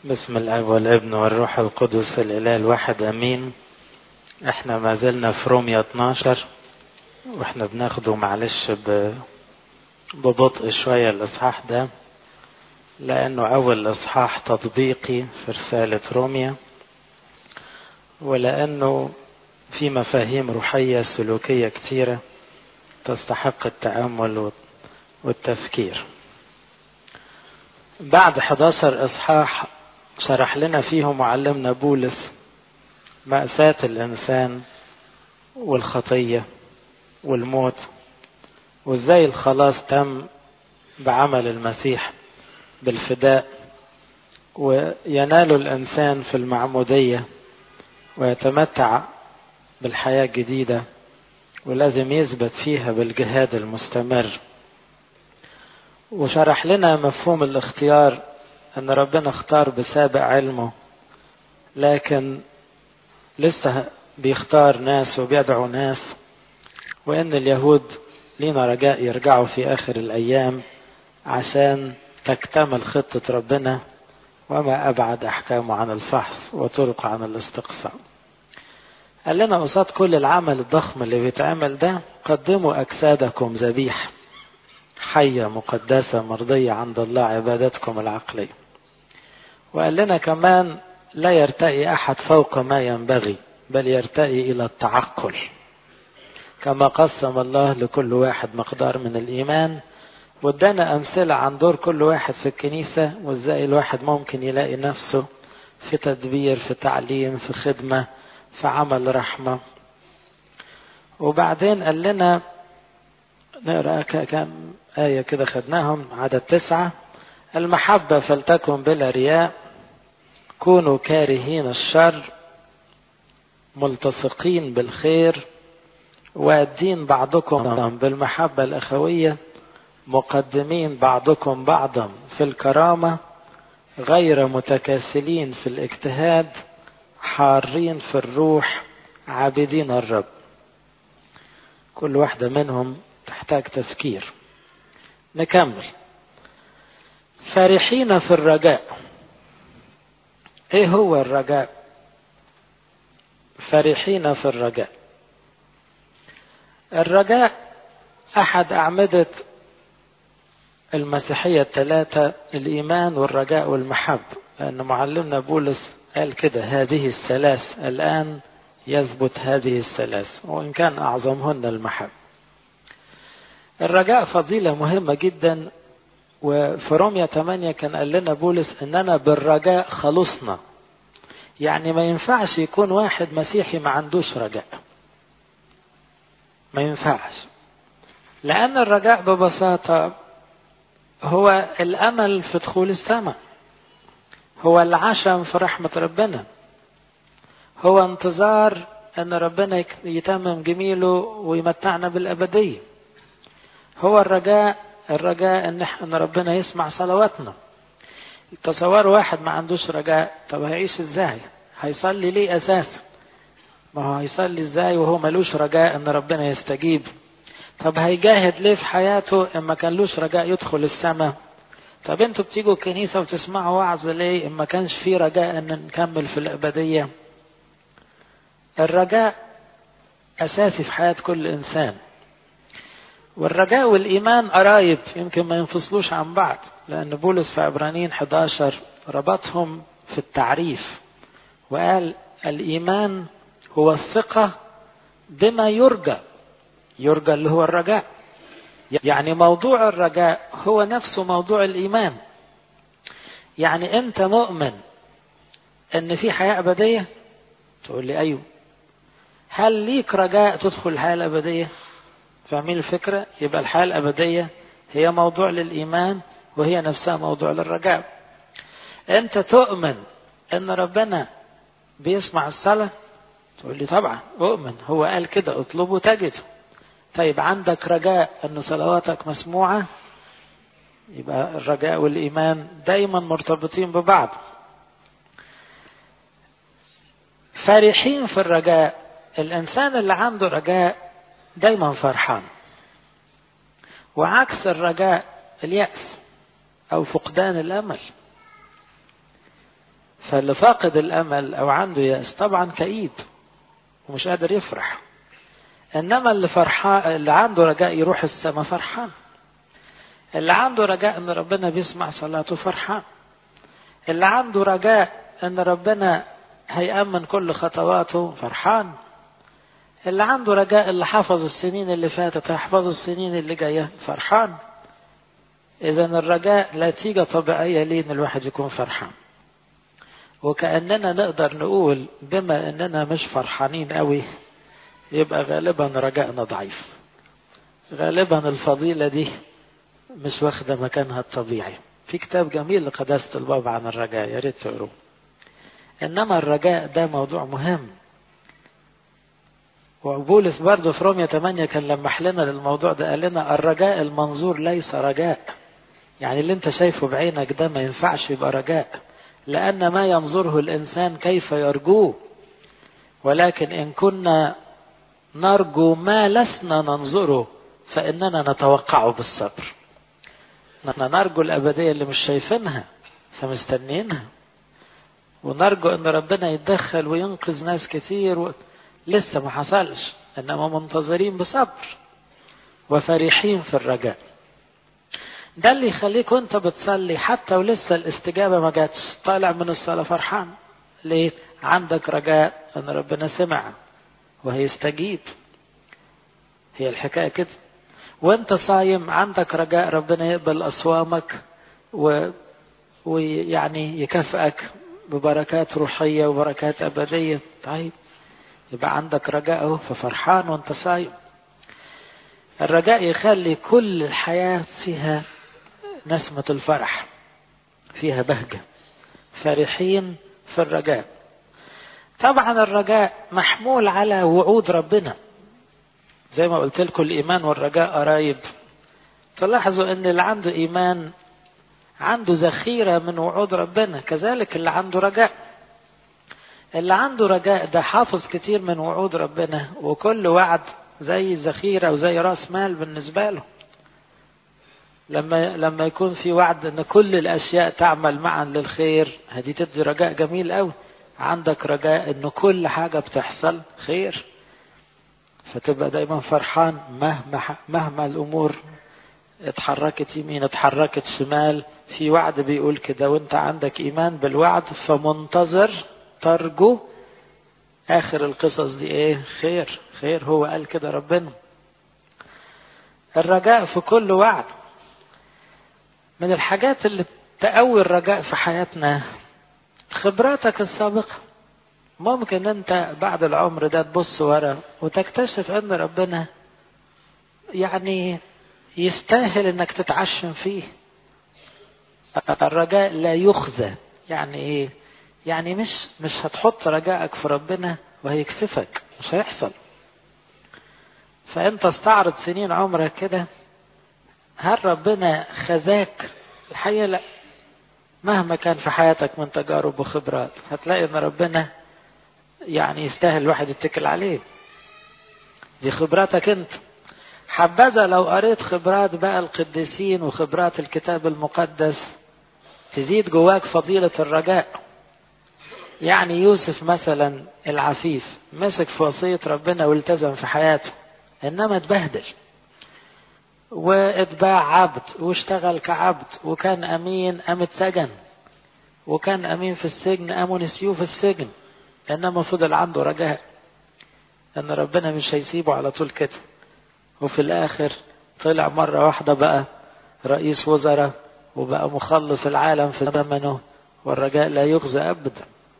بسم الاب والابن والروح القدس الاله الواحد امين احنا ما زلنا في روميا 12 واحنا بناخده معلش ب... ببطء شويه الاصحاح ده لانه اول اصحاح تطبيقي في رساله روميا ولانه في مفاهيم روحيه سلوكيه كتيره تستحق التامل والتفكير بعد 11 اصحاح شرح لنا فيه معلمنا بولس مأساة الإنسان والخطية والموت وإزاي الخلاص تم بعمل المسيح بالفداء وينال الإنسان في المعمودية ويتمتع بالحياة الجديدة ولازم يثبت فيها بالجهاد المستمر وشرح لنا مفهوم الاختيار ان ربنا اختار بسابق علمه لكن لسه بيختار ناس وبيدعو ناس وان اليهود لينا رجاء يرجعوا في اخر الايام عشان تكتمل خطة ربنا وما ابعد احكامه عن الفحص وطرق عن الاستقصاء قال لنا قصاد كل العمل الضخم اللي بيتعمل ده قدموا اجسادكم ذبيحه حية مقدسة مرضية عند الله عبادتكم العقلية وقال لنا كمان لا يرتقي أحد فوق ما ينبغي بل يرتقي إلى التعقل كما قسم الله لكل واحد مقدار من الإيمان وادانا أمثلة عن دور كل واحد في الكنيسة وازاي الواحد ممكن يلاقي نفسه في تدبير في تعليم في خدمة في عمل رحمة وبعدين قال لنا نقرأ كم آية كده خدناهم عدد تسعة المحبة فلتكن بلا رياء كونوا كارهين الشر ملتصقين بالخير وادين بعضكم بالمحبة الأخوية مقدمين بعضكم بعضا في الكرامة غير متكاسلين في الاجتهاد حارين في الروح عابدين الرب كل واحدة منهم تحتاج تفكير نكمل فرحين في الرجاء ايه هو الرجاء فرحين في الرجاء الرجاء احد اعمده المسيحيه الثلاثه الايمان والرجاء والمحبه لان معلمنا بولس قال كده هذه الثلاث الان يثبت هذه الثلاث وان كان اعظمهن المحبه الرجاء فضيلة مهمة جدا وفي روميا 8 كان قال لنا بولس اننا بالرجاء خلصنا يعني ما ينفعش يكون واحد مسيحي ما عندوش رجاء ما ينفعش لأن الرجاء ببساطة هو الأمل في دخول السماء هو العشم في رحمة ربنا هو انتظار أن ربنا يتمم جميله ويمتعنا بالأبدية هو الرجاء الرجاء ان ان ربنا يسمع صلواتنا تصور واحد ما عندوش رجاء طب هيعيش ازاي هيصلي ليه اساسا ما هو هيصلي ازاي وهو ملوش رجاء ان ربنا يستجيب طب هيجاهد ليه في حياته اما كان لوش رجاء يدخل السماء طب انتوا بتيجوا الكنيسة وتسمعوا وعظ ليه اما كانش في رجاء ان نكمل في الابدية الرجاء اساسي في حياة كل انسان والرجاء والإيمان قرايب يمكن ما ينفصلوش عن بعض لأن بولس في عبرانيين 11 ربطهم في التعريف وقال الإيمان هو الثقة بما يرجى يرجى اللي هو الرجاء يعني موضوع الرجاء هو نفسه موضوع الإيمان يعني أنت مؤمن أن في حياة أبدية تقول لي أيوه هل ليك رجاء تدخل الحياة الأبدية فاهمين الفكرة يبقى الحياة الأبدية هي موضوع للإيمان وهي نفسها موضوع للرجاء أنت تؤمن أن ربنا بيسمع الصلاة تقول لي طبعا أؤمن هو قال كده اطلبوا تجده طيب عندك رجاء أن صلواتك مسموعة يبقى الرجاء والإيمان دايما مرتبطين ببعض فرحين في الرجاء الإنسان اللي عنده رجاء دايما فرحان وعكس الرجاء اليأس أو فقدان الأمل فاللي فاقد الامل او عنده يأس طبعا كئيب ومش قادر يفرح انما اللي فرحان اللي عنده رجاء يروح السماء فرحان اللي عنده رجاء ان ربنا بيسمع صلاته فرحان اللي عنده رجاء ان ربنا هيأمن كل خطواته فرحان اللي عنده رجاء اللي حفظ السنين اللي فاتت هيحفظ السنين اللي جاية فرحان إذا الرجاء نتيجة طبيعية ليه إن الواحد يكون فرحان وكأننا نقدر نقول بما إننا مش فرحانين قوي يبقى غالبا رجائنا ضعيف غالبا الفضيلة دي مش واخدة مكانها الطبيعي في كتاب جميل لقداسة الباب عن الرجاء يا ريت تقروه إنما الرجاء ده موضوع مهم وبولس برضه في رومية 8 كان لمح لنا للموضوع ده قال لنا الرجاء المنظور ليس رجاء يعني اللي انت شايفه بعينك ده ما ينفعش يبقى رجاء لأن ما ينظره الإنسان كيف يرجوه ولكن إن كنا نرجو ما لسنا ننظره فإننا نتوقعه بالصبر نحن نرجو الأبدية اللي مش شايفينها فمستنيينها ونرجو أن ربنا يتدخل وينقذ ناس كتير و... لسه ما حصلش إنما منتظرين بصبر وفرحين في الرجاء ده اللي يخليك وانت بتصلي حتى ولسه الاستجابة ما جاتش طالع من الصلاة فرحان ليه عندك رجاء ان ربنا سمع وهيستجيب هي الحكاية كده وانت صايم عندك رجاء ربنا يقبل أصوامك و... ويعني يكافئك ببركات روحية وبركات أبدية طيب يبقى عندك رجاء اهو ففرحان وانت صايم الرجاء يخلي كل الحياة فيها نسمة الفرح فيها بهجة فرحين في الرجاء طبعا الرجاء محمول على وعود ربنا زي ما قلت لكم الإيمان والرجاء قرايب تلاحظوا ان اللي عنده إيمان عنده ذخيرة من وعود ربنا كذلك اللي عنده رجاء اللي عنده رجاء ده حافظ كتير من وعود ربنا وكل وعد زي ذخيرة وزي رأس مال بالنسبة له لما لما يكون في وعد ان كل الاشياء تعمل معا للخير هذه تدي رجاء جميل قوي عندك رجاء ان كل حاجة بتحصل خير فتبقى دايما فرحان مهما مهما الامور اتحركت يمين اتحركت شمال في وعد بيقول كده وانت عندك ايمان بالوعد فمنتظر ترجو اخر القصص دي ايه خير خير هو قال كده ربنا الرجاء في كل وعد من الحاجات اللي تقوي الرجاء في حياتنا خبراتك السابقة ممكن انت بعد العمر ده تبص ورا وتكتشف ان ربنا يعني يستاهل انك تتعشم فيه الرجاء لا يخزى يعني ايه يعني مش مش هتحط رجائك في ربنا وهيكسفك مش هيحصل فانت استعرض سنين عمرك كده هل ربنا خزاك الحقيقة لا مهما كان في حياتك من تجارب وخبرات هتلاقي ان ربنا يعني يستاهل الواحد يتكل عليه دي خبراتك انت حبذا لو قريت خبرات بقى القديسين وخبرات الكتاب المقدس تزيد جواك فضيلة الرجاء يعني يوسف مثلا العفيف مسك في وصية ربنا والتزم في حياته انما اتبهدل واتباع عبد واشتغل كعبد وكان امين قام اتسجن وكان امين في السجن قاموا نسيوه في السجن انما فضل عنده رجاء ان ربنا مش هيسيبه على طول كده وفي الاخر طلع مرة واحدة بقى رئيس وزراء وبقى مخلص العالم في زمنه والرجاء لا يخزى ابدا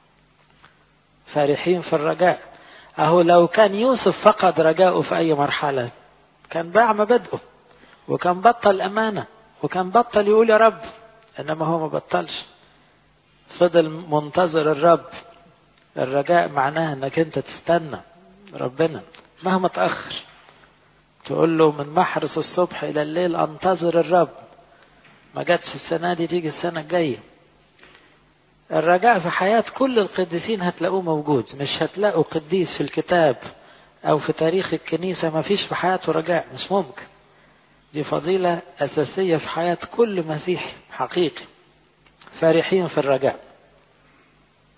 فرحين في الرجاء اهو لو كان يوسف فقد رجاءه في اي مرحلة كان باع مبادئه وكان بطل امانة وكان بطل يقول يا رب انما هو ما بطلش فضل منتظر الرب الرجاء معناه انك انت تستنى ربنا مهما تأخر تقول له من محرس الصبح الى الليل انتظر الرب ما جاتش السنة دي تيجي السنة الجاية الرجاء في حياة كل القديسين هتلاقوه موجود مش هتلاقوا قديس في الكتاب او في تاريخ الكنيسة ما فيش في حياته رجاء مش ممكن دي فضيلة أساسية في حياة كل مسيحي حقيقي فرحين في الرجاء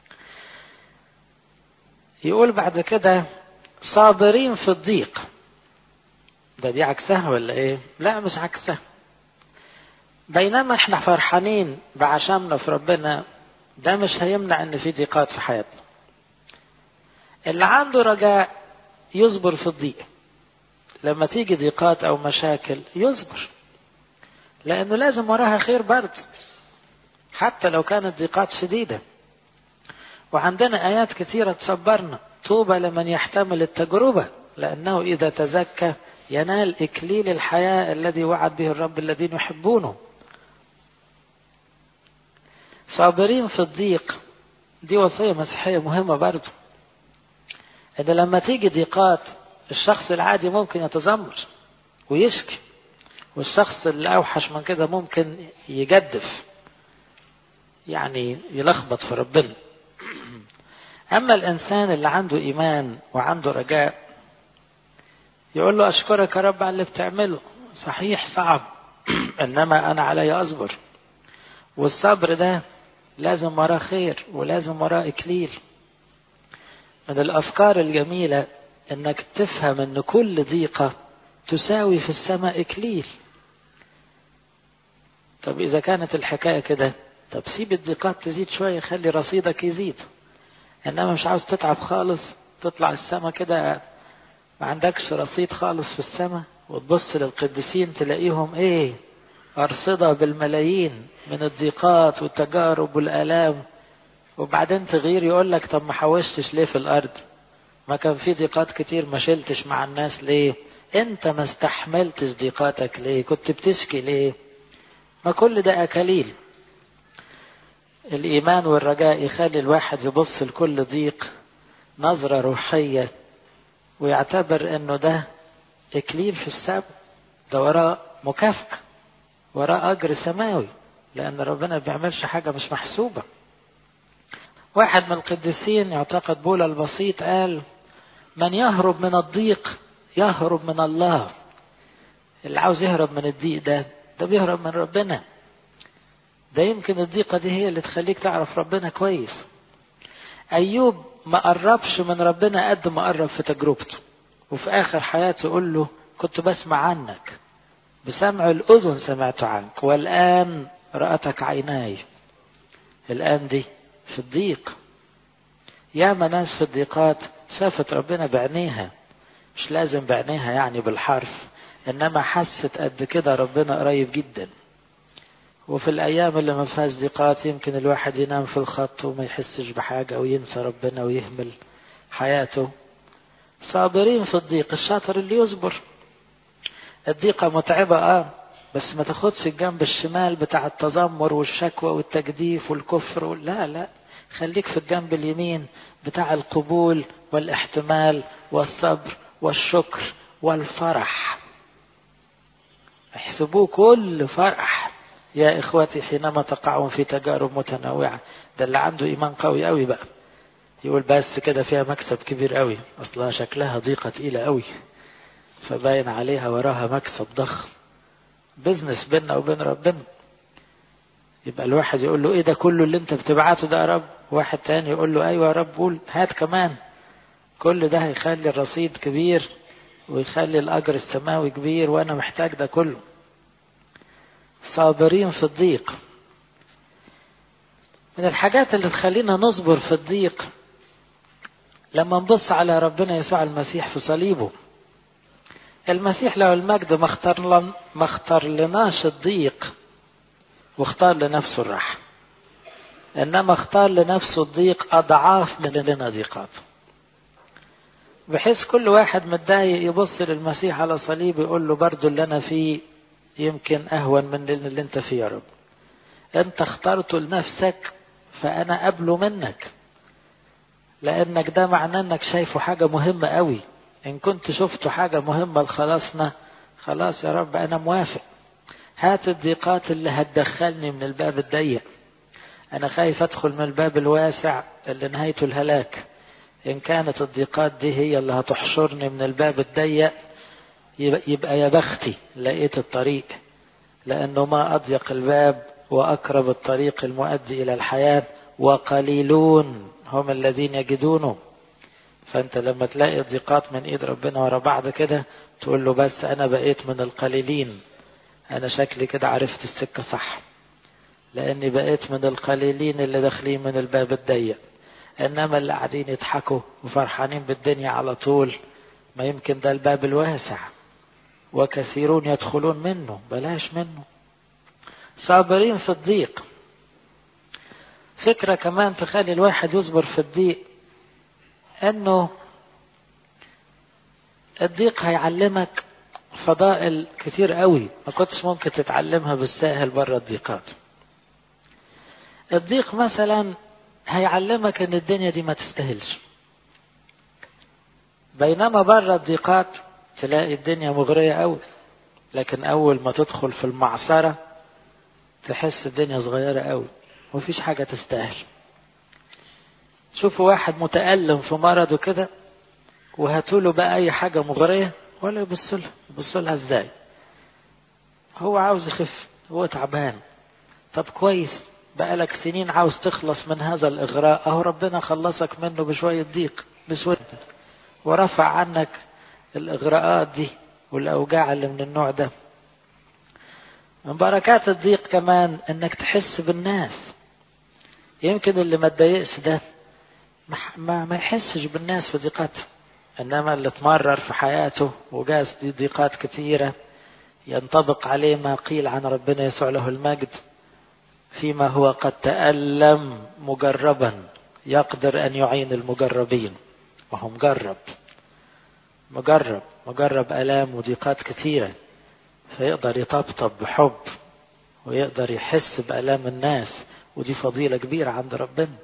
يقول بعد كده صابرين في الضيق ده دي عكسها ولا ايه لا مش عكسها بينما احنا فرحانين بعشمنا في ربنا ده مش هيمنع ان في ضيقات في حياتنا اللي عنده رجاء يصبر في الضيق لما تيجي ضيقات او مشاكل يصبر لانه لازم وراها خير برضه حتى لو كانت ضيقات شديده وعندنا ايات كثيره تصبرنا طوبى لمن يحتمل التجربه لانه اذا تزكى ينال اكليل الحياه الذي وعد به الرب الذين يحبونه صابرين في الضيق دي وصيه مسيحيه مهمه برضه ان لما تيجي ضيقات الشخص العادي ممكن يتذمر ويشكي والشخص اللي اوحش من كده ممكن يجدف يعني يلخبط في ربنا اما الانسان اللي عنده ايمان وعنده رجاء يقول له اشكرك يا رب على اللي بتعمله صحيح صعب انما انا علي اصبر والصبر ده لازم وراه خير ولازم وراه اكليل من الافكار الجميله انك تفهم ان كل ضيقه تساوي في السماء اكليل طب اذا كانت الحكايه كده طب سيب الضيقات تزيد شويه خلي رصيدك يزيد انما مش عاوز تتعب خالص تطلع السما كده ما عندكش رصيد خالص في السماء وتبص للقديسين تلاقيهم ايه أرصدة بالملايين من الضيقات والتجارب والآلام وبعدين تغير يقول لك طب ما حوشتش ليه في الأرض ما كان في ضيقات كتير ما شلتش مع الناس ليه انت ما استحملتش ضيقاتك ليه كنت بتشكي ليه ما كل ده أكاليل الإيمان والرجاء يخلي الواحد يبص لكل ضيق نظرة روحية ويعتبر انه ده اكليل في السبب ده وراه مكافأة وراه اجر سماوي لان ربنا ما بيعملش حاجة مش محسوبة واحد من القديسين يعتقد بولا البسيط قال من يهرب من الضيق يهرب من الله اللي عاوز يهرب من الضيق ده ده بيهرب من ربنا ده يمكن الضيقة دي هي اللي تخليك تعرف ربنا كويس أيوب ما قربش من ربنا قد ما قرب في تجربته وفي آخر حياته يقول له كنت بسمع عنك بسمع الأذن سمعت عنك والآن رأتك عيناي الآن دي في الضيق ياما ناس في الضيقات شافت ربنا بعينيها مش لازم بعينيها يعني بالحرف إنما حست قد كده ربنا قريب جدا وفي الأيام اللي ما فيهاش ضيقات يمكن الواحد ينام في الخط وما يحسش بحاجة وينسى ربنا ويهمل حياته صابرين في الضيق الشاطر اللي يصبر الضيقة متعبة اه بس ما تاخدش الجنب الشمال بتاع التذمر والشكوى والتجديف والكفر لا لا خليك في الجنب اليمين بتاع القبول والاحتمال والصبر والشكر والفرح احسبوه كل فرح يا اخوتي حينما تقعون في تجارب متنوعه ده اللي عنده ايمان قوي قوي بقى يقول بس كده فيها مكسب كبير قوي اصلها شكلها ضيقه تقيله قوي فباين عليها وراها مكسب ضخم بزنس بيننا وبين ربنا يبقى الواحد يقول له ايه ده كله اللي انت بتبعته ده يا رب واحد تاني يقول له ايوه يا رب قول هات كمان كل ده هيخلي الرصيد كبير ويخلي الاجر السماوي كبير وانا محتاج ده كله صابرين في الضيق من الحاجات اللي تخلينا نصبر في الضيق لما نبص على ربنا يسوع المسيح في صليبه المسيح له المجد ما اختار لن ما اختار لناش الضيق واختار لنفسه الراحة انما اختار لنفسه الضيق اضعاف من لنا ضيقات بحيث كل واحد متضايق يبص للمسيح على صليب يقول له برضو اللي انا فيه يمكن اهون من اللي انت فيه يا رب انت اخترته لنفسك فانا قبله منك لانك ده معناه انك شايفه حاجة مهمة قوي ان كنت شفته حاجة مهمة لخلاصنا خلاص يا رب انا موافق هات الضيقات اللي هتدخلني من الباب الضيق انا خايف ادخل من الباب الواسع اللي نهايته الهلاك ان كانت الضيقات دي هي اللي هتحشرني من الباب الضيق يبقى يا بختي لقيت الطريق لانه ما اضيق الباب واقرب الطريق المؤدي الى الحياه وقليلون هم الذين يجدونه فانت لما تلاقي ضيقات من ايد ربنا ورا بعض كده تقول له بس انا بقيت من القليلين انا شكلي كده عرفت السكة صح لاني بقيت من القليلين اللي داخلين من الباب الضيق انما اللي قاعدين يضحكوا وفرحانين بالدنيا على طول ما يمكن ده الباب الواسع وكثيرون يدخلون منه بلاش منه صابرين في الضيق فكرة كمان تخلي الواحد يصبر في الضيق انه الضيق هيعلمك فضائل كتير قوي ما كنتش ممكن تتعلمها بالساهل بره الضيقات الضيق مثلا هيعلمك ان الدنيا دي ما تستاهلش بينما بره الضيقات تلاقي الدنيا مغرية قوي لكن اول ما تدخل في المعصرة تحس الدنيا صغيرة قوي ومفيش حاجة تستاهل شوفوا واحد متألم في مرضه كده وهاتوله بقى أي حاجة مغرية ولا يبص لها يبص لها ازاي هو عاوز يخف هو تعبان طب كويس بقالك سنين عاوز تخلص من هذا الإغراء أهو ربنا خلصك منه بشوية ضيق بسود ورفع عنك الإغراءات دي والأوجاع اللي من النوع ده من بركات الضيق كمان انك تحس بالناس يمكن اللي ما تضايقش ده ما, ما يحسش بالناس في ضيقاتها انما اللي تمرر في حياته وجاز دي ضيقات كثيرة ينطبق عليه ما قيل عن ربنا يسوع له المجد فيما هو قد تألم مجربا يقدر أن يعين المجربين وهو مجرب مجرب مجرب آلام وضيقات كثيرة فيقدر يطبطب بحب ويقدر يحس بآلام الناس ودي فضيلة كبيرة عند ربنا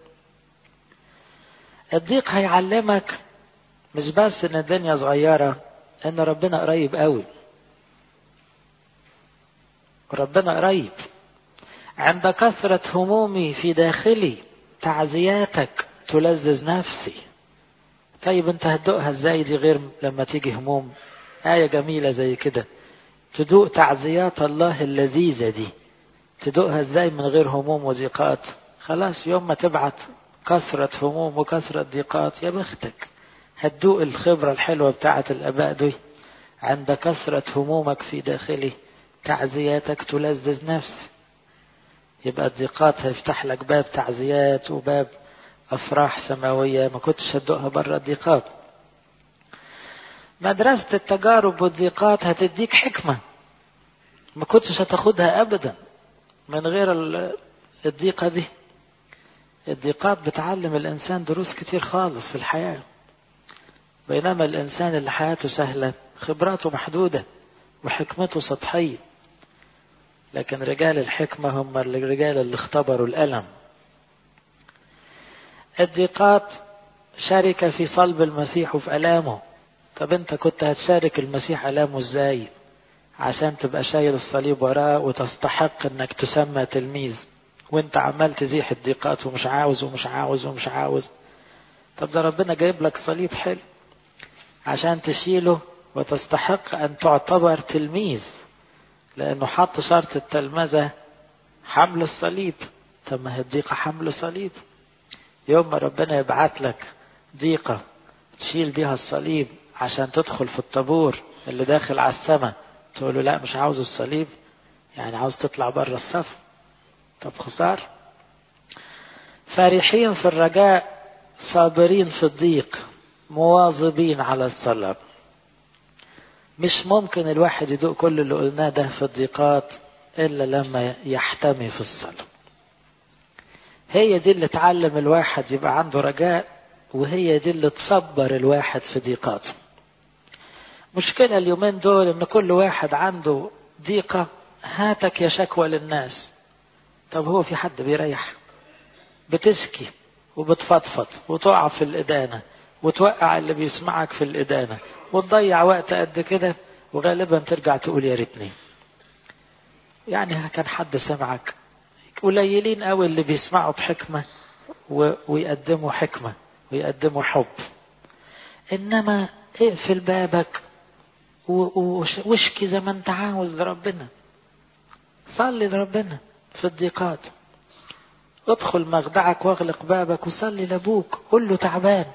الضيق هيعلمك مش بس ان الدنيا صغيرة ان ربنا قريب قوي ربنا قريب عند كثرة همومي في داخلي تعزياتك تلذذ نفسي طيب انت هتدوقها ازاي دي غير لما تيجي هموم آية جميلة زي كده تدوق تعزيات الله اللذيذة دي تدوقها ازاي من غير هموم وضيقات خلاص يوم ما تبعت كثرة هموم وكثرة ضيقات يا بختك هتدوق الخبرة الحلوة بتاعة الآباء دي عند كثرة همومك في داخلي تعزياتك تلذذ نفسي يبقى الضيقات هيفتح لك باب تعزيات وباب أفراح سماوية ما كنتش هتدوقها بره الضيقات مدرسة التجارب والضيقات هتديك حكمة ما كنتش هتاخدها أبدا من غير الضيقة دي الضيقات بتعلم الإنسان دروس كتير خالص في الحياة بينما الإنسان اللي حياته سهلة خبراته محدودة وحكمته سطحية لكن رجال الحكمة هم الرجال اللي اختبروا الألم الضيقات شارك في صلب المسيح وفي ألامه طب انت كنت هتشارك المسيح ألامه ازاي عشان تبقى شايل الصليب وراه وتستحق انك تسمى تلميذ وانت عمال تزيح الضيقات ومش عاوز ومش عاوز ومش عاوز طب ده ربنا جايب لك صليب حلو عشان تشيله وتستحق ان تعتبر تلميذ لانه حط شرط التلمذة حمل الصليب طب ما هي الضيقة حمل صليب يوم ما ربنا يبعت لك ضيقة تشيل بيها الصليب عشان تدخل في الطابور اللي داخل على السماء تقول له لا مش عاوز الصليب يعني عاوز تطلع بره الصف طب خسار فرحين في الرجاء صابرين في الضيق مواظبين على الصلاة مش ممكن الواحد يدوق كل اللي قلناه ده في الضيقات إلا لما يحتمي في الصلاة هي دي اللي تعلم الواحد يبقى عنده رجاء وهي دي اللي تصبر الواحد في ضيقاته مشكلة اليومين دول ان كل واحد عنده ضيقة هاتك يا شكوى للناس طب هو في حد بيريح بتشكي وبتفضفض وتقع في الإدانة وتوقع اللي بيسمعك في الإدانة وتضيع وقت قد كده وغالبا ترجع تقول يا ريتني يعني كان حد سمعك قليلين قوي اللي بيسمعوا بحكمة ويقدموا حكمة ويقدموا حب انما اقفل بابك واشكي زي ما انت عاوز لربنا صلي لربنا في الضيقات ادخل مخدعك واغلق بابك وصلي لابوك قول له تعبان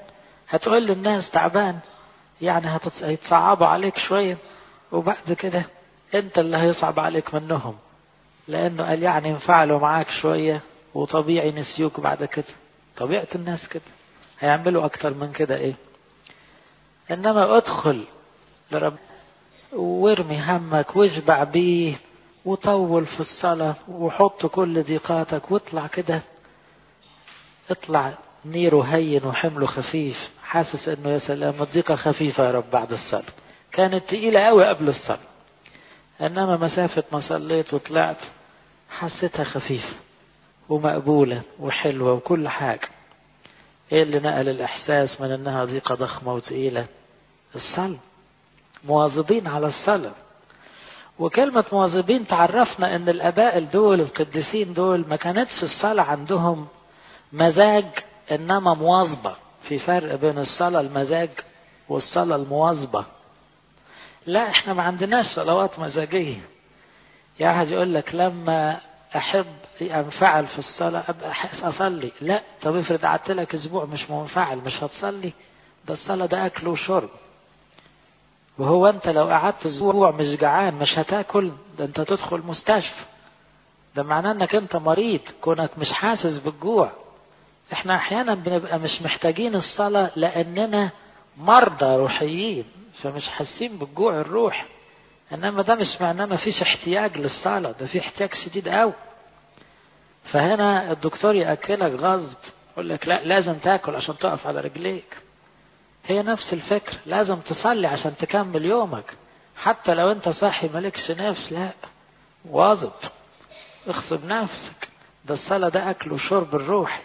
هتقول للناس تعبان يعني هيتصعبوا عليك شوية وبعد كده انت اللي هيصعب عليك منهم لانه قال يعني ينفعلوا معاك شوية وطبيعي نسيوك بعد كده طبيعة الناس كده هيعملوا اكتر من كده ايه انما ادخل لرب وارمي همك واشبع بيه وطول في الصلاة وحط كل ضيقاتك واطلع كده اطلع نيره هين وحمله خفيف حاسس انه يا سلام الضيقة خفيفة يا رب بعد الصلاة كانت تقيلة قوي قبل الصلاة انما مسافة ما صليت وطلعت حسيتها خفيفة ومقبولة وحلوة وكل حاجة ايه اللي نقل الاحساس من انها ضيقة ضخمة وتقيلة الصلاة مواظبين على الصلاة وكلمة مواظبين تعرفنا ان الاباء دول القديسين دول ما كانتش الصلاة عندهم مزاج انما مواظبة في فرق بين الصلاة المزاج والصلاة المواظبة لا احنا ما عندناش صلوات مزاجية يعني يقول لك لما احب انفعل في الصلاة ابقى اصلي لا طب افرض قعدت لك اسبوع مش منفعل مش هتصلي ده الصلاة ده اكل وشرب وهو انت لو قعدت اسبوع مش جعان مش هتاكل ده انت تدخل مستشفى ده معناه انك انت مريض كونك مش حاسس بالجوع احنا احيانا بنبقى مش محتاجين الصلاة لاننا مرضى روحيين فمش حاسين بالجوع الروح انما ده مش معناه ما فيش احتياج للصلاة ده في احتياج شديد قوي فهنا الدكتور ياكلك غصب يقول لك لا لازم تاكل عشان تقف على رجليك هي نفس الفكرة لازم تصلي عشان تكمل يومك حتى لو انت صاحي مالكش نفس لا واظب اغصب نفسك ده الصلاة ده أكل وشرب الروح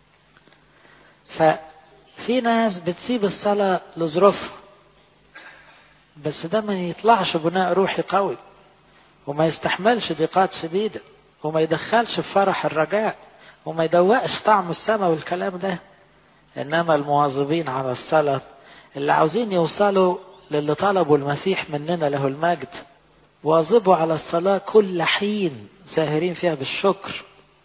ففي ناس بتسيب الصلاة لظروفها بس ده ما يطلعش بناء روحي قوي وما يستحملش ضيقات شديدة وما يدخلش في فرح الرجاء وما يدوقش طعم السماء والكلام ده إنما المواظبين على الصلاة اللي عاوزين يوصلوا للي طلبوا المسيح مننا له المجد واظبوا على الصلاة كل حين ساهرين فيها بالشكر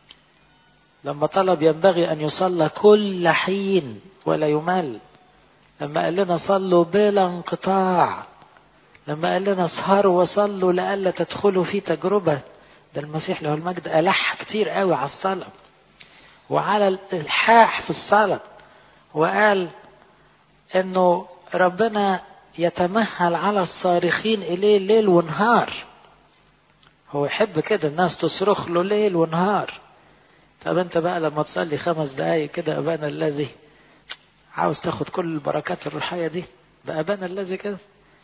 لما طلب ينبغي أن يصلى كل حين ولا يمل لما قال لنا صلوا بلا انقطاع لما قال لنا اسهروا وصلوا لئلا تدخلوا في تجربة ده المسيح له المجد ألح كتير قوي على الصلاة وعلى الإلحاح في الصلاة وقال انه ربنا يتمهل على الصارخين اليه ليل ونهار هو يحب كده الناس تصرخ له ليل ونهار طب انت بقى لما تصلي خمس دقايق كده ابانا الذي عاوز تاخد كل البركات الروحيه دي ده ابانا الذي كده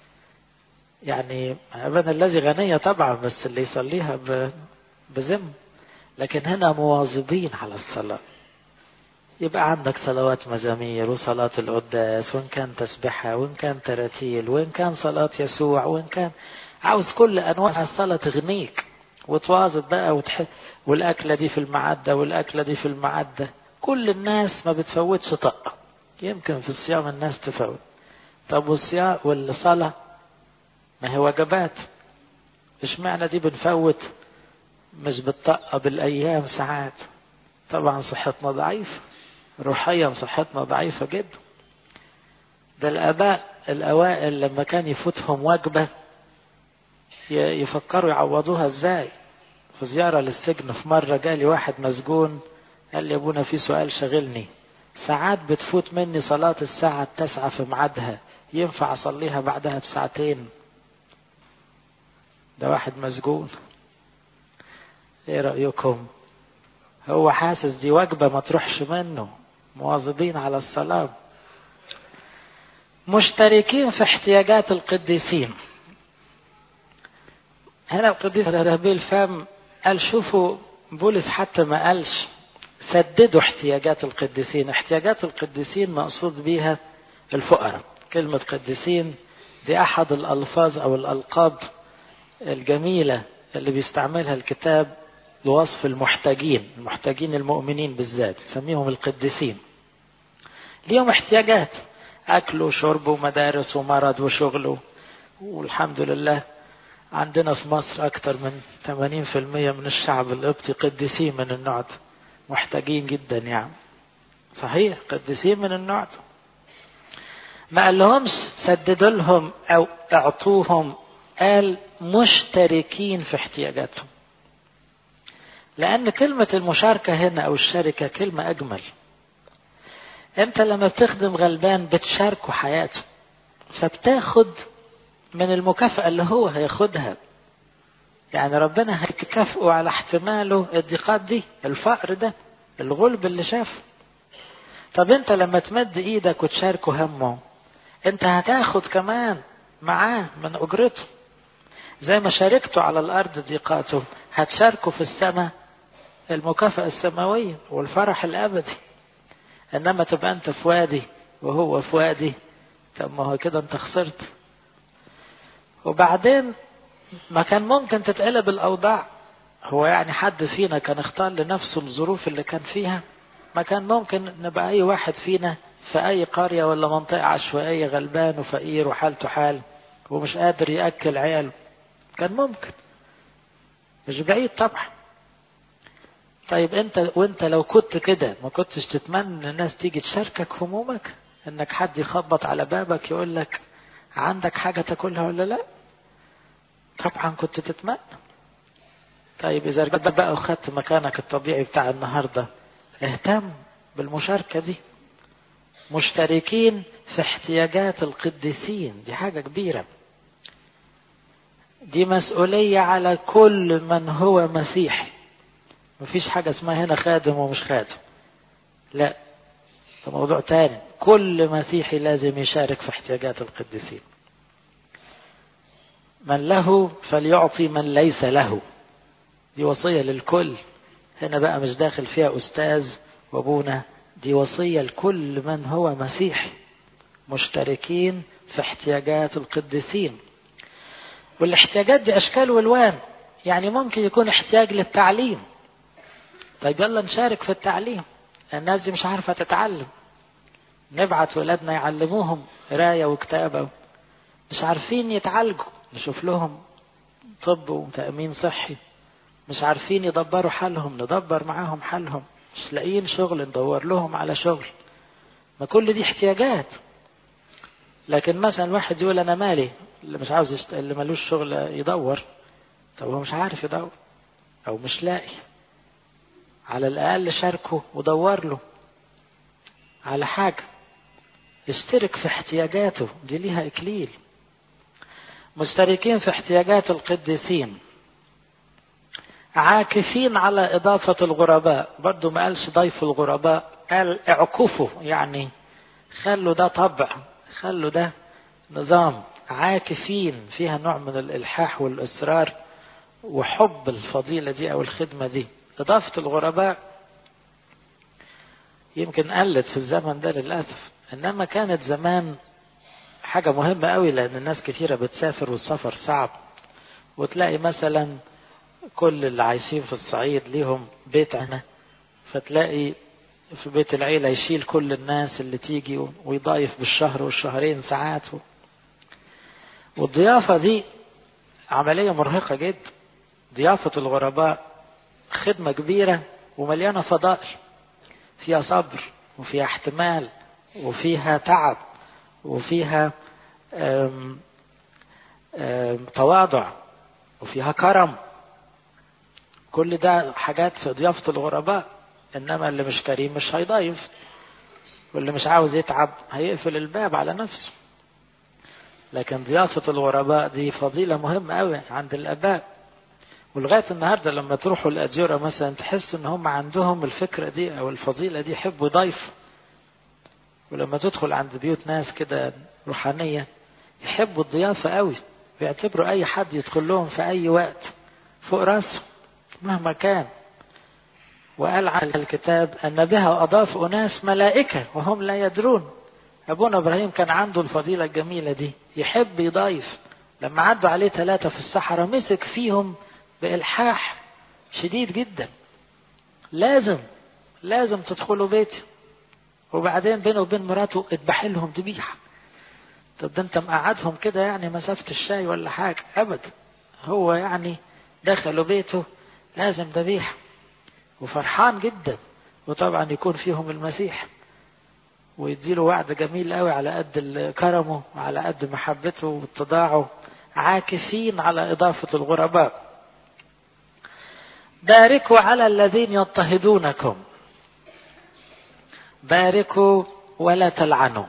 يعني ابانا الذي غنيه طبعا بس اللي يصليها بذم لكن هنا مواظبين على الصلاه يبقى عندك صلوات مزامير وصلاة القداس وإن كان تسبحة وإن كان تراتيل وإن كان صلاة يسوع وإن كان عاوز كل أنواع الصلاة تغنيك وتواظب بقى وتح... والأكلة دي في المعدة والأكلة دي في المعدة كل الناس ما بتفوتش طاقة يمكن في الصيام الناس تفوت طب والصيام والصلاة ما هي وجبات اشمعنى دي بنفوت مش بالطاقة بالأيام ساعات طبعا صحتنا ضعيفة روحيا صحتنا ضعيفة جدا ده الآباء الأوائل لما كان يفوتهم وجبة يفكروا يعوضوها ازاي في زيارة للسجن في مرة جالي واحد مسجون قال لي ابونا في سؤال شغلني ساعات بتفوت مني صلاة الساعة التاسعة في ميعادها ينفع أصليها بعدها بساعتين ده واحد مسجون ايه رأيكم هو حاسس دي وجبة ما تروحش منه مواظبين على الصلاة مشتركين في احتياجات القديسين هنا القديس رهبيل الفم قال شوفوا بولس حتى ما قالش سددوا احتياجات القديسين احتياجات القديسين مقصود بيها الفقراء كلمة قديسين دي أحد الألفاظ أو الألقاب الجميلة اللي بيستعملها الكتاب لوصف المحتاجين المحتاجين المؤمنين بالذات يسميهم القديسين ليهم احتياجات أكل وشرب ومدارس ومرض وشغل والحمد لله عندنا في مصر أكثر من 80% من الشعب القبطي قديسين من النوع ده محتاجين جدا يعني صحيح قديسين من النوع ده ما قال لهمش سددوا لهم او اعطوهم قال مشتركين في احتياجاتهم لان كلمة المشاركة هنا او الشركة كلمة اجمل انت لما بتخدم غلبان بتشاركه حياته فبتاخد من المكافأة اللي هو هياخدها يعني ربنا هيكافئه على احتماله الضيقات دي الفقر ده الغلب اللي شافه طب انت لما تمد ايدك وتشاركه همه انت هتاخد كمان معاه من اجرته زي ما شاركته على الارض ضيقاته هتشاركه في السماء المكافأة السماوية والفرح الابدي انما تبقى انت في وادي وهو في وادي طب ما هو كده انت خسرت وبعدين ما كان ممكن تتقلب الاوضاع هو يعني حد فينا كان اختار لنفسه الظروف اللي كان فيها ما كان ممكن نبقى اي واحد فينا في اي قرية ولا منطقة عشوائية غلبان وفقير وحالته حال ومش قادر يأكل عياله كان ممكن مش بعيد طبعا طيب انت وانت لو كنت كده ما كنتش تتمنى ان الناس تيجي تشاركك همومك انك حد يخبط على بابك يقول لك عندك حاجة تاكلها ولا لا طبعا كنت تتمنى طيب اذا رجعت بقى وخدت مكانك الطبيعي بتاع النهارده اهتم بالمشاركة دي مشتركين في احتياجات القديسين دي حاجة كبيرة دي مسؤولية على كل من هو مسيحي مفيش حاجة اسمها هنا خادم ومش خادم لا ده موضوع تاني كل مسيحي لازم يشارك في احتياجات القديسين من له فليعطي من ليس له دي وصية للكل هنا بقى مش داخل فيها أستاذ وأبونا دي وصية لكل من هو مسيحي مشتركين في احتياجات القديسين والاحتياجات دي أشكال والوان يعني ممكن يكون احتياج للتعليم طيب يلا نشارك في التعليم الناس دي مش عارفة تتعلم نبعت ولادنا يعلموهم قراية وكتابة مش عارفين يتعالجوا نشوف لهم طب وتأمين صحي مش عارفين يدبروا حالهم ندبر معاهم حالهم مش لاقيين شغل ندور لهم على شغل ما كل دي احتياجات لكن مثلا واحد يقول انا مالي اللي مش عاوز يشت... اللي ملوش شغل يدور طب هو مش عارف يدور او مش لاقي على الاقل شاركه ودور له على حاجه اشترك في احتياجاته دي ليها اكليل مشتركين في احتياجات القديسين عاكفين على إضافة الغرباء برضو ما قالش ضيف الغرباء قال اعكفوا يعني خلوا ده طبع خلوا ده نظام عاكفين فيها نوع من الإلحاح والإصرار وحب الفضيلة دي أو الخدمة دي إضافة الغرباء يمكن قلت في الزمن ده للأسف إنما كانت زمان حاجة مهمة قوي لأن الناس كثيرة بتسافر والسفر صعب وتلاقي مثلا كل اللي عايشين في الصعيد ليهم بيت هنا فتلاقي في بيت العيلة يشيل كل الناس اللي تيجي ويضايف بالشهر والشهرين ساعات و... والضيافة دي عملية مرهقة جدا ضيافة الغرباء خدمة كبيرة ومليانة فضائل فيها صبر وفيها احتمال وفيها تعب وفيها أم أم تواضع وفيها كرم كل ده حاجات في ضيافة الغرباء إنما اللي مش كريم مش هيضيف واللي مش عاوز يتعب هيقفل الباب على نفسه لكن ضيافة الغرباء دي فضيلة مهمة قوي عند الآباء ولغاية النهاردة لما تروحوا الأديرة مثلا تحس إن هم عندهم الفكرة دي أو الفضيلة دي يحبوا يضيفوا ولما تدخل عند بيوت ناس كده روحانية يحبوا الضيافة قوي بيعتبروا أي حد يدخل لهم في أي وقت فوق راسهم مهما كان وقال على الكتاب أن بها أضاف أناس ملائكة وهم لا يدرون أبونا إبراهيم كان عنده الفضيلة الجميلة دي يحب يضيف لما عدوا عليه ثلاثة في الصحراء مسك فيهم بإلحاح شديد جدا لازم لازم تدخلوا بيتي وبعدين بينه وبين مراته اذبح لهم ذبيحة طب ده انت مقعدهم كده يعني مسافة الشاي ولا حاجة أبدا هو يعني دخلوا بيته لازم ذبيحة وفرحان جدا وطبعا يكون فيهم المسيح ويديله وعد جميل قوي على قد كرمه وعلى قد محبته واتضاعه عاكفين على إضافة الغرباء باركوا على الذين يضطهدونكم باركوا ولا تلعنوا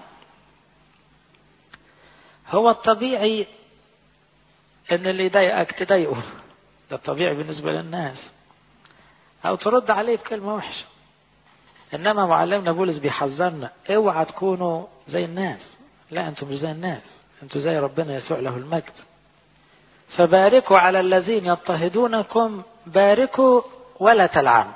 هو الطبيعي ان اللي يضايقك تضايقه ده الطبيعي بالنسبة للناس او ترد عليه بكلمة وحشة انما معلمنا بولس بيحذرنا اوعى تكونوا زي الناس لا انتم مش زي الناس انتم زي ربنا يسوع له المجد فباركوا على الذين يضطهدونكم باركوا ولا تلعنوا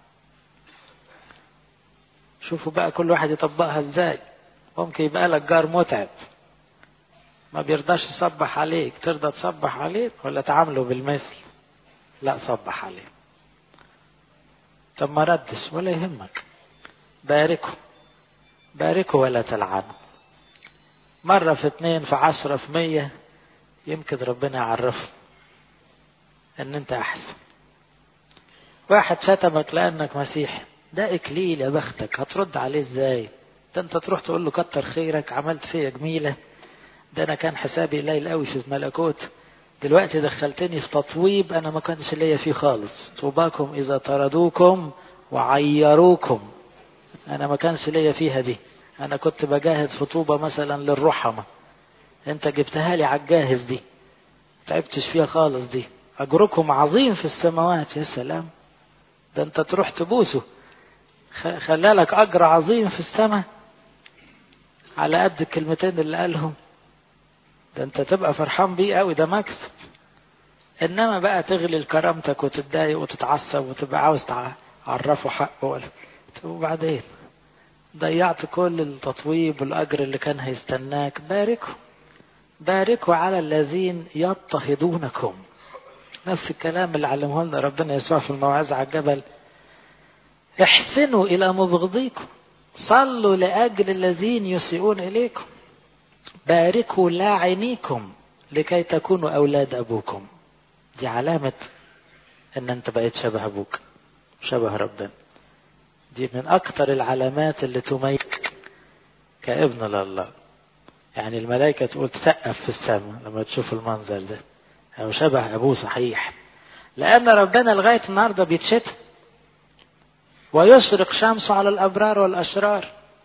شوفوا بقى كل واحد يطبقها ازاي ممكن يبقى لك جار متعب ما بيرضاش يصبح عليك ترضى تصبح عليه ولا تعامله بالمثل لا صبح عليه طب ما ردش ولا يهمك باركوا باركوا ولا تلعنوا مرة في اتنين في عشرة في مية يمكن ربنا يعرفه ان انت احسن واحد شتمك لانك مسيحي ده اكليل يا بختك هترد عليه ازاي ده انت تروح تقول له كتر خيرك عملت فيا جميلة ده انا كان حسابي قليل قوي في الملكوت دلوقتي دخلتني في تطويب انا ما كانش ليا فيه خالص طوباكم اذا طردوكم وعيروكم انا ما كانش ليا فيها دي انا كنت بجاهد في طوبة مثلا للرحمة انت جبتها لي على الجاهز دي تعبتش فيها خالص دي اجركم عظيم في السماوات يا سلام ده انت تروح تبوسه خلالك اجر عظيم في السماء على قد الكلمتين اللي قالهم ده انت تبقى فرحان بيه قوي ده مكسب انما بقى تغلي كرامتك وتتضايق وتتعصب وتبقى عاوز تعرفه حقه ولا وبعدين ضيعت كل التطويب والاجر اللي كان هيستناك باركوا باركوا على الذين يضطهدونكم نفس الكلام اللي علمه لنا ربنا يسوع في الموعظة على الجبل احسنوا إلى مبغضيكم صلوا لأجل الذين يسيئون إليكم باركوا لاعنيكم لكي تكونوا أولاد أبوكم دي علامة أن أنت بقيت شبه أبوك شبه ربنا دي من أكتر العلامات اللي تميزك كابن لله يعني الملائكة تقول تسقف في السماء لما تشوف المنظر ده أو شبه أبوه صحيح لأن ربنا لغاية النهاردة بيتشتم ويشرق شمسه على الأبرار والأشرار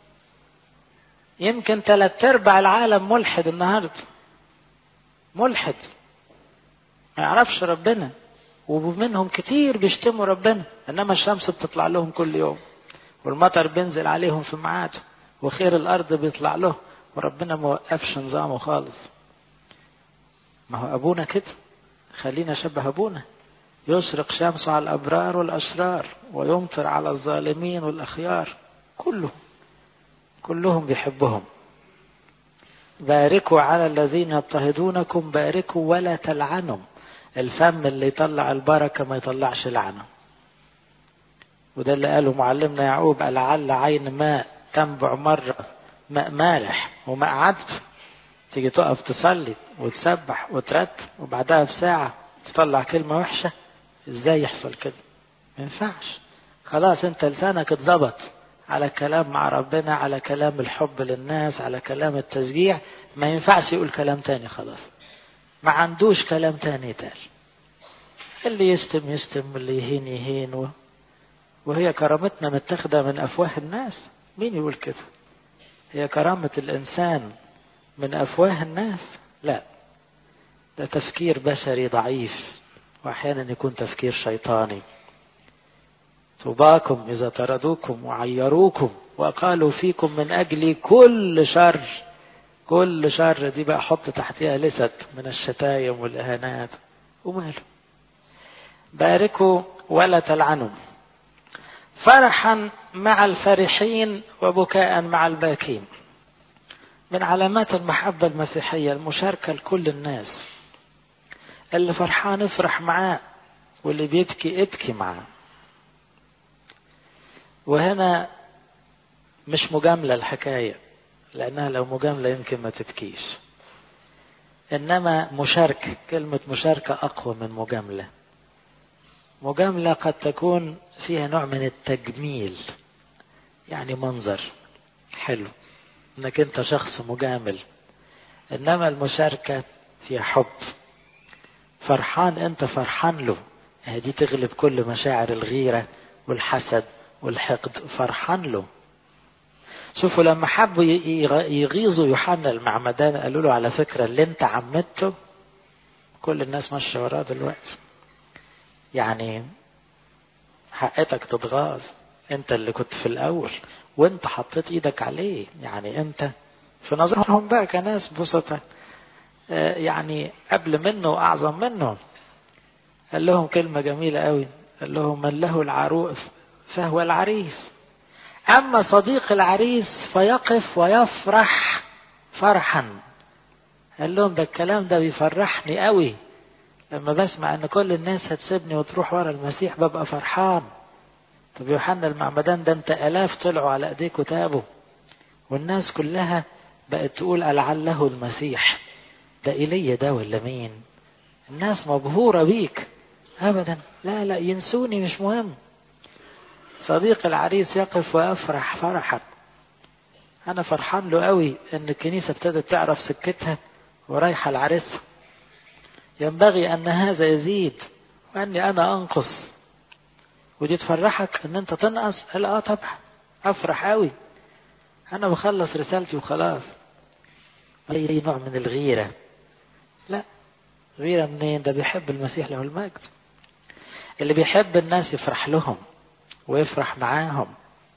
يمكن ثلاث أرباع العالم ملحد النهاردة ملحد ما يعرفش ربنا ومنهم كتير بيشتموا ربنا إنما الشمس بتطلع لهم كل يوم والمطر بينزل عليهم في ميعاده وخير الأرض بيطلع له وربنا ما وقفش نظامه خالص ما هو أبونا كده خلينا شبه أبونا يشرق شمسه على الأبرار والأشرار ويمطر على الظالمين والأخيار كلهم كلهم بيحبهم باركوا على الذين يضطهدونكم باركوا ولا تلعنوا الفم اللي يطلع البركة ما يطلعش لعنة وده اللي قاله معلمنا يعقوب لعل عين ماء تنبع مرة ماء مالح وماء عذب تيجي تقف تصلي وتسبح وترت وبعدها بساعة تطلع كلمة وحشة ازاي يحصل كده ما ينفعش خلاص انت لسانك اتظبط على كلام مع ربنا على كلام الحب للناس على كلام التشجيع ما ينفعش يقول كلام تاني خلاص ما عندوش كلام تاني يتقال اللي يشتم يشتم واللي يهين يهين و... وهي كرامتنا متاخدة من أفواه الناس مين يقول كده هي كرامة الإنسان من أفواه الناس لا ده تفكير بشري ضعيف وأحيانا يكون تفكير شيطاني طوباكم إذا طردوكم وعيروكم وقالوا فيكم من أجل كل شر كل شر دي بقى حط تحتها لست من الشتايم والإهانات وماله باركوا ولا تلعنوا فرحا مع الفرحين وبكاء مع الباكين من علامات المحبة المسيحية المشاركة لكل الناس اللي فرحان افرح معاه واللي بيبكي ابكي معاه وهنا مش مجاملة الحكاية لأنها لو مجاملة يمكن ما تبكيش إنما مشاركة كلمة مشاركة أقوى من مجاملة مجاملة قد تكون فيها نوع من التجميل يعني منظر حلو انك انت شخص مجامل انما المشاركة فيها حب فرحان انت فرحان له دي تغلب كل مشاعر الغيرة والحسد والحقد فرحان له شوفوا لما حبوا يغيظوا يوحنا المعمدان قالوا له على فكرة اللي انت عمدته كل الناس ماشية وراه دلوقتي يعني حقتك تتغاظ انت اللي كنت في الاول وانت حطيت ايدك عليه يعني انت في نظرهم بقى كناس بسطة يعني قبل منه واعظم منه قال لهم كلمة جميلة قوي قال لهم من له العروس فهو العريس أما صديق العريس فيقف ويفرح فرحا قال لهم ده الكلام ده بيفرحني قوي لما بسمع ان كل الناس هتسيبني وتروح ورا المسيح ببقى فرحان طب يوحنا المعمدان ده انت الاف طلعوا على ايديك وتابوا والناس كلها بقت تقول لعله المسيح ده ايليا ده ولا مين الناس مبهوره بيك ابدا لا لا ينسوني مش مهم صديق العريس يقف ويفرح فرحا انا فرحان له قوي ان الكنيسه ابتدت تعرف سكتها ورايحه لعريسها ينبغي ان هذا يزيد واني انا انقص ودي تفرحك ان انت تنقص لا اه طبعا افرح قوي انا بخلص رسالتي وخلاص اي نوع من الغيره لا غيره منين ده بيحب المسيح له المجد اللي بيحب الناس يفرح لهم ويفرح معاهم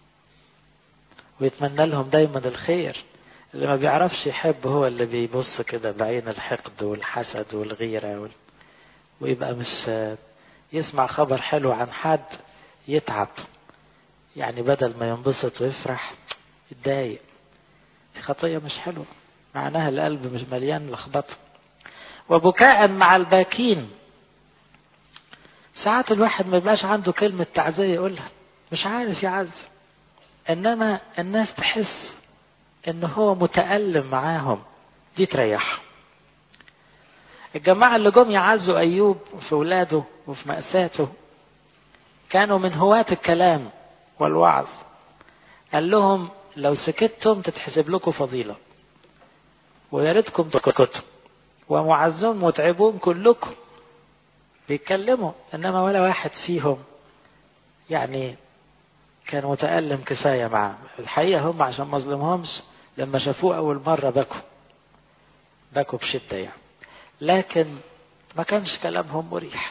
ويتمنى لهم دايما الخير اللي ما بيعرفش يحب هو اللي بيبص كده بعين الحقد والحسد والغيرة وال... ويبقى مش يسمع خبر حلو عن حد يتعب يعني بدل ما ينبسط ويفرح يتضايق دي خطية مش حلوة معناها القلب مش مليان لخبطة وبكاء مع الباكين ساعات الواحد ما يبقاش عنده كلمة تعزية يقولها مش عارف يعزي انما الناس تحس ان هو متألم معاهم دي تريحهم الجماعة اللي جم يعزوا أيوب في ولاده وفي مأساته كانوا من هواة الكلام والوعظ قال لهم لو سكتتم تتحسب لكم فضيلة ويا ريتكم تسكتوا ومعزون متعبون كلكم بيتكلموا انما ولا واحد فيهم يعني كان متألم كفاية معه الحقيقة هم عشان ما ظلمهمش لما شافوه أول مرة بكوا بكوا بشدة يعني لكن ما كانش كلامهم مريح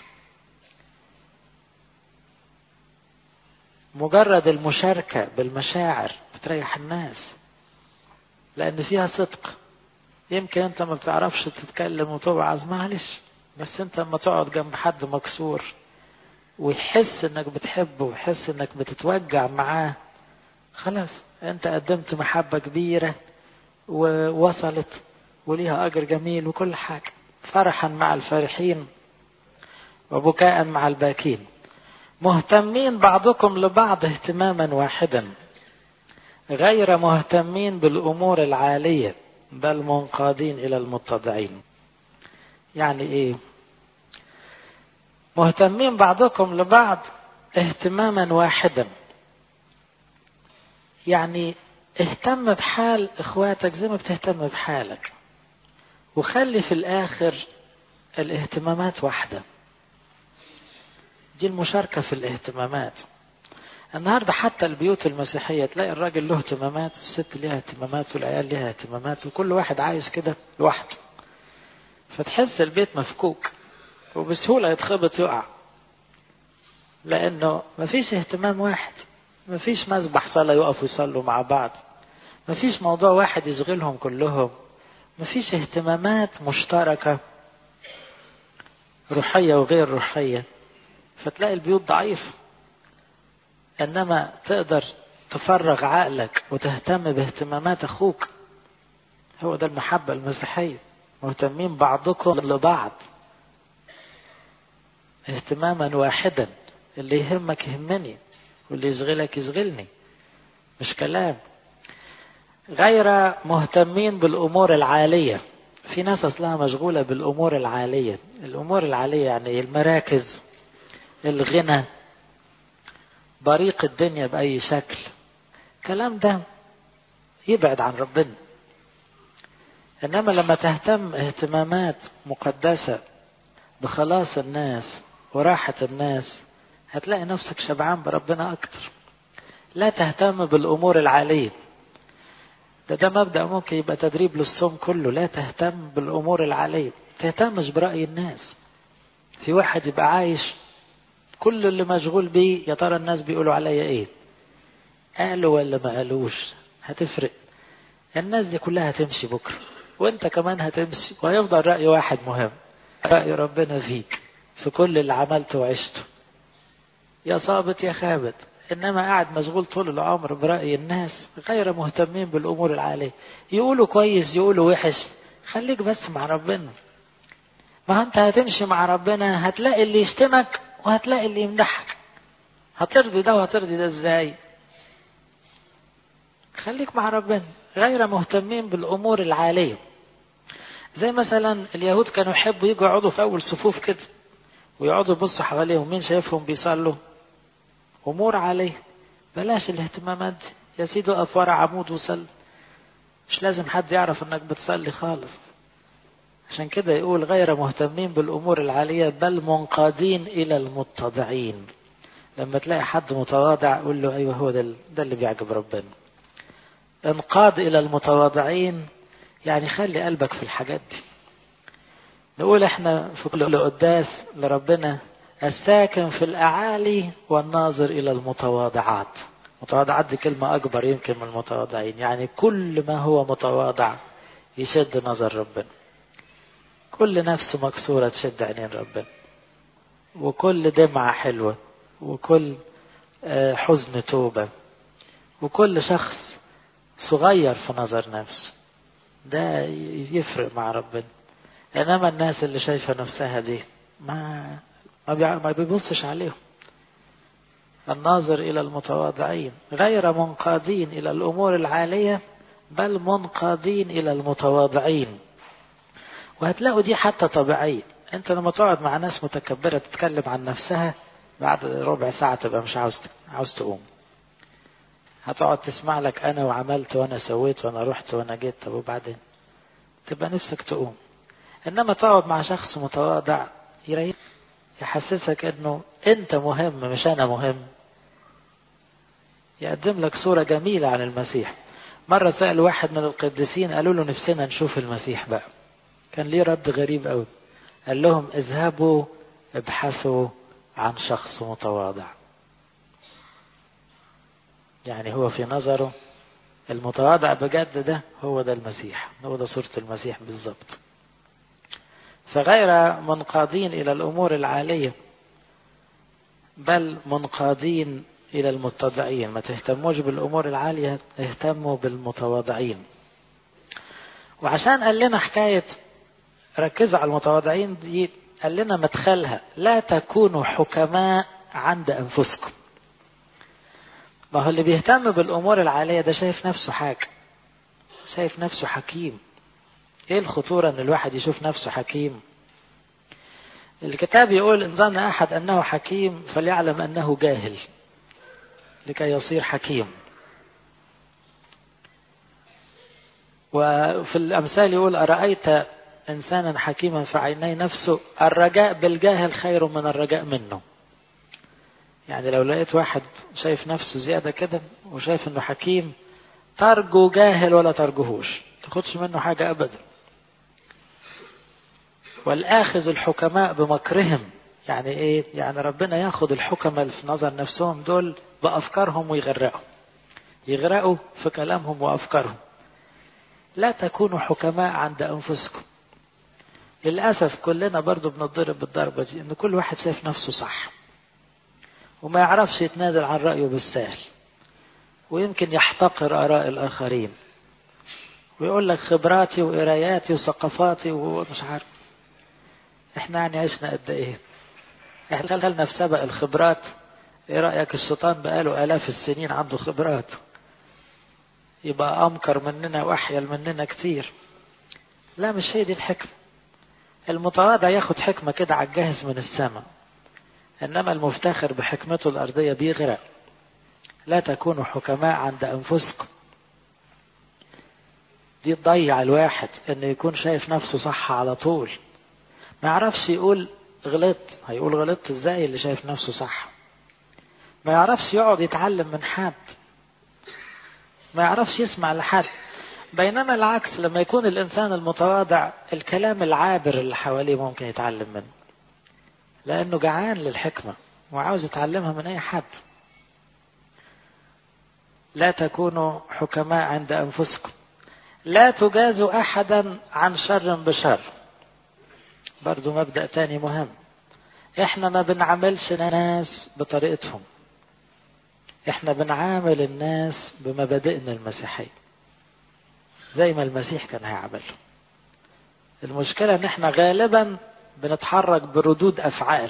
مجرد المشاركة بالمشاعر بتريح الناس لأن فيها صدق يمكن أنت ما بتعرفش تتكلم وتوعظ معلش بس أنت لما تقعد جنب حد مكسور ويحس انك بتحبه ويحس انك بتتوجع معاه خلاص انت قدمت محبة كبيرة ووصلت وليها اجر جميل وكل حاجة فرحا مع الفرحين وبكاء مع الباكين مهتمين بعضكم لبعض اهتماما واحدا غير مهتمين بالامور العالية بل منقادين الى المتضعين يعني ايه مهتمين بعضكم لبعض اهتماما واحدا يعني اهتم بحال اخواتك زي ما بتهتم بحالك وخلي في الاخر الاهتمامات واحدة دي المشاركة في الاهتمامات النهاردة حتى البيوت المسيحية تلاقي الراجل له اهتمامات والست ليها اهتمامات والعيال ليها اهتمامات وكل واحد عايز كده لوحده فتحس البيت مفكوك وبسهولة يتخبط يقع لأنه مفيش اهتمام واحد مفيش مذبح صلاة يقفوا يصلوا مع بعض مفيش موضوع واحد يشغلهم كلهم مفيش اهتمامات مشتركة روحية وغير روحية فتلاقي البيوت ضعيفة إنما تقدر تفرغ عقلك وتهتم باهتمامات أخوك هو ده المحبة المسيحية مهتمين بعضكم لبعض اهتماما واحدا اللي يهمك يهمني واللي يشغلك يشغلني مش كلام غير مهتمين بالامور العاليه في ناس اصلها مشغوله بالامور العاليه الامور العاليه يعني المراكز الغنى بريق الدنيا باي شكل الكلام ده يبعد عن ربنا انما لما تهتم اهتمامات مقدسة بخلاص الناس وراحة الناس هتلاقي نفسك شبعان بربنا اكتر لا تهتم بالامور العالية ده ده مبدأ ممكن يبقى تدريب للصوم كله لا تهتم بالامور العالية تهتمش برأي الناس في واحد يبقى عايش كل اللي مشغول بيه يا ترى الناس بيقولوا عليا ايه قالوا ولا ما قالوش هتفرق الناس دي كلها هتمشي بكرة وانت كمان هتمشي وهيفضل رأي واحد مهم رأي ربنا فيك في كل اللي عملته وعشته يا صابت يا خابت انما قاعد مشغول طول العمر برأي الناس غير مهتمين بالامور العالية يقولوا كويس يقولوا وحش خليك بس مع ربنا ما انت هتمشي مع ربنا هتلاقي اللي يشتمك وهتلاقي اللي يمدحك هترضي ده وهترضي ده ازاي خليك مع ربنا غير مهتمين بالامور العاليه زي مثلا اليهود كانوا يحبوا يجوا يقعدوا في اول صفوف كده ويقعدوا يبصوا حواليهم مين شايفهم بيصلوا امور عاليه بلاش الاهتمامات دي يا سيدي اقف ورا عمود وصلي مش لازم حد يعرف انك بتصلي خالص عشان كده يقول غير مهتمين بالامور العاليه بل منقادين الى المتضعين لما تلاقي حد متواضع قول له ايوه هو ده ده اللي بيعجب ربنا انقاد الى المتواضعين يعني خلي قلبك في الحاجات دي نقول احنا في كل قداس لربنا الساكن في الاعالي والناظر الى المتواضعات متواضعات دي كلمة أكبر يمكن من المتواضعين يعني كل ما هو متواضع يشد نظر ربنا كل نفس مكسورة تشد عينين ربنا وكل دمعة حلوة وكل حزن توبة وكل شخص صغير في نظر نفسه ده يفرق مع ربنا انما الناس اللي شايفه نفسها دي ما ما بيبصش عليهم الناظر الى المتواضعين غير منقادين الى الامور العاليه بل منقادين الى المتواضعين وهتلاقوا دي حتى طبيعيه انت لما تقعد مع ناس متكبره تتكلم عن نفسها بعد ربع ساعه تبقى مش عاوز عاوز تقوم هتقعد تسمع لك انا وعملت وانا سويت وانا رحت وانا جيت طب وبعدين تبقى نفسك تقوم انما تقعد مع شخص متواضع يريح يحسسك انه انت مهم مش انا مهم يقدم لك صورة جميلة عن المسيح مرة سأل واحد من القديسين قالوا له نفسنا نشوف المسيح بقى كان ليه رد غريب قوي قال لهم اذهبوا ابحثوا عن شخص متواضع يعني هو في نظره المتواضع بجد ده هو ده المسيح هو ده صورة المسيح بالظبط فغير منقادين إلى الأمور العالية بل منقادين إلى المتضعين ما تهتموش بالأمور العالية اهتموا بالمتواضعين وعشان قال لنا حكاية ركزوا على المتواضعين دي قال لنا مدخلها لا تكونوا حكماء عند أنفسكم ما هو اللي بيهتم بالأمور العالية ده شايف نفسه حاجة شايف نفسه حكيم ايه الخطورة ان الواحد يشوف نفسه حكيم الكتاب يقول ان ظن احد انه حكيم فليعلم انه جاهل لكي يصير حكيم وفي الامثال يقول ارايت انسانا حكيما في عيني نفسه الرجاء بالجاهل خير من الرجاء منه يعني لو لقيت واحد شايف نفسه زيادة كده وشايف انه حكيم ترجو جاهل ولا ترجوهوش تاخدش منه حاجة ابدا والآخذ الحكماء بمكرهم يعني ايه يعني ربنا ياخد الحكماء اللي في نظر نفسهم دول بأفكارهم ويغرقوا يغرقوا في كلامهم وأفكارهم لا تكونوا حكماء عند أنفسكم للأسف كلنا برضو بنضرب بالضربة دي إن كل واحد شايف نفسه صح وما يعرفش يتنازل عن رأيه بالسهل ويمكن يحتقر آراء الآخرين ويقول لك خبراتي وقراياتي وثقافاتي ومش عارف احنا يعني عشنا قد ايه احنا دخلنا في سبق الخبرات ايه رأيك الشيطان بقاله آلاف السنين عنده خبرات يبقى أمكر مننا وأحيل مننا كتير لا مش هي دي الحكمة المتواضع ياخد حكمة كده على الجاهز من السماء إنما المفتخر بحكمته الأرضية بيغرق لا تكونوا حكماء عند أنفسكم دي تضيع الواحد انه يكون شايف نفسه صح على طول ما يعرفش يقول غلطت هيقول غلطت ازاي اللي شايف نفسه صح ما يعرفش يقعد يتعلم من حد ما يعرفش يسمع لحد بينما العكس لما يكون الانسان المتواضع الكلام العابر اللي حواليه ممكن يتعلم منه لانه جعان للحكمه وعاوز يتعلمها من اي حد لا تكونوا حكماء عند انفسكم لا تجازوا احدا عن شر بشر برضو مبدا تاني مهم احنا ما بنعاملش ناس بطريقتهم احنا بنعامل الناس بمبادئنا المسيحيه زي ما المسيح كان هيعمله المشكله ان احنا غالبا بنتحرك بردود افعال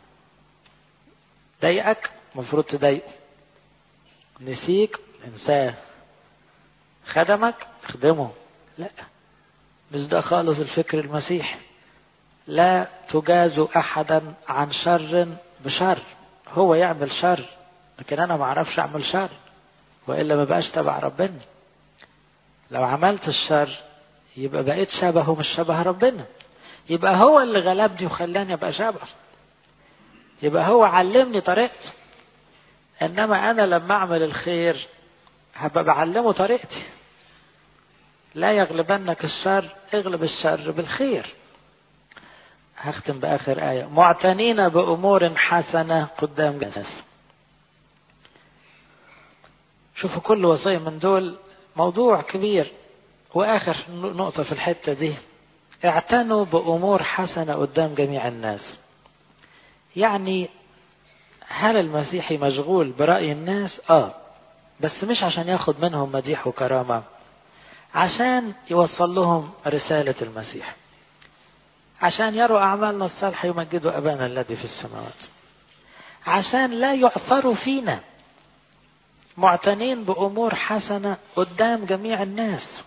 ضايقك المفروض تضايقه نسيك انساه خدمك تخدمه لا مش ده خالص الفكر المسيحي لا تجازوا احدا عن شر بشر هو يعمل شر لكن انا ما اعرفش اعمل شر والا ما بقاش تبع ربنا لو عملت الشر يبقى بقيت شبهه مش شبه ربنا يبقى هو اللي غلبني وخلاني ابقى شبهه يبقى هو علمني طريقته انما انا لما اعمل الخير هبقى بعلمه طريقتي لا يغلبنك الشر اغلب الشر بالخير هختم باخر ايه معتنين بامور حسنه قدام الناس شوفوا كل وصيه من دول موضوع كبير واخر نقطه في الحته دي اعتنوا بامور حسنه قدام جميع الناس يعني هل المسيحي مشغول براي الناس اه بس مش عشان ياخد منهم مديح وكرامه عشان يوصل لهم رساله المسيح عشان يروا اعمالنا الصالحه يمجدوا ابانا الذي في السماوات عشان لا يعثروا فينا معتنين بامور حسنه قدام جميع الناس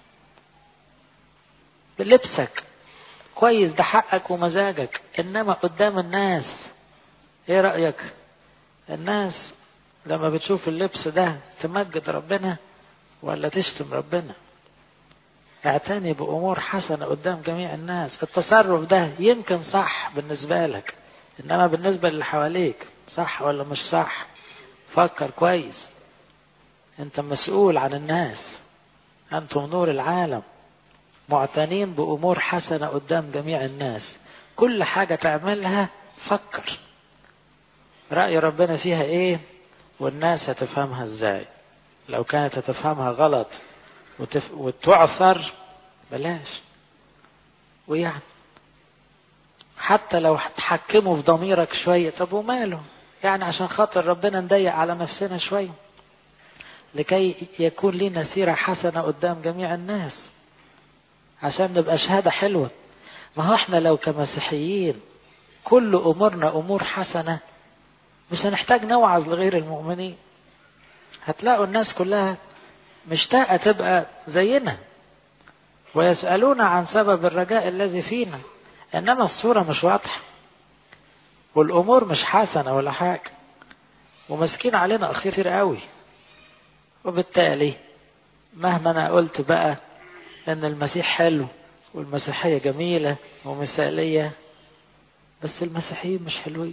بلبسك كويس ده حقك ومزاجك انما قدام الناس ايه رايك الناس لما بتشوف اللبس ده تمجد ربنا ولا تشتم ربنا اعتني بامور حسنه قدام جميع الناس التصرف ده يمكن صح بالنسبه لك انما بالنسبه للي حواليك صح ولا مش صح فكر كويس انت مسؤول عن الناس انتم نور العالم معتنين بامور حسنه قدام جميع الناس كل حاجه تعملها فكر راي ربنا فيها ايه والناس هتفهمها ازاي لو كانت هتفهمها غلط وتف... وتعثر بلاش ويعني حتى لو تحكموا في ضميرك شوية طب وماله يعني عشان خاطر ربنا نضيق على نفسنا شوية لكي يكون لنا سيرة حسنة قدام جميع الناس عشان نبقى شهادة حلوة ما هو احنا لو كمسيحيين كل أمورنا أمور حسنة مش هنحتاج نوعظ لغير المؤمنين هتلاقوا الناس كلها مشتاقة تبقى زينا ويسألون عن سبب الرجاء الذي فينا إنما الصورة مش واضحة والأمور مش حسنة ولا حاجة ومسكين علينا أخير كتير قوي وبالتالي مهما أنا قلت بقى إن المسيح حلو والمسيحية جميلة ومثالية بس المسيحيين مش حلوين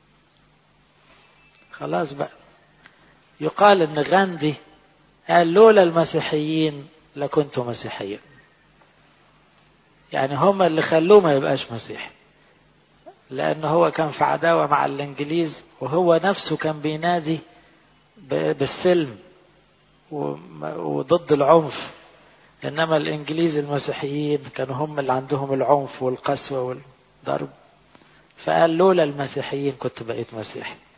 خلاص بقى يقال ان غاندي قال لولا المسيحيين لكنت مسيحيا يعني هم اللي خلوه ما يبقاش مسيحي لأنه هو كان في عداوة مع الإنجليز وهو نفسه كان بينادي بالسلم وضد العنف إنما الإنجليز المسيحيين كانوا هم اللي عندهم العنف والقسوة والضرب فقال لولا المسيحيين كنت بقيت مسيحي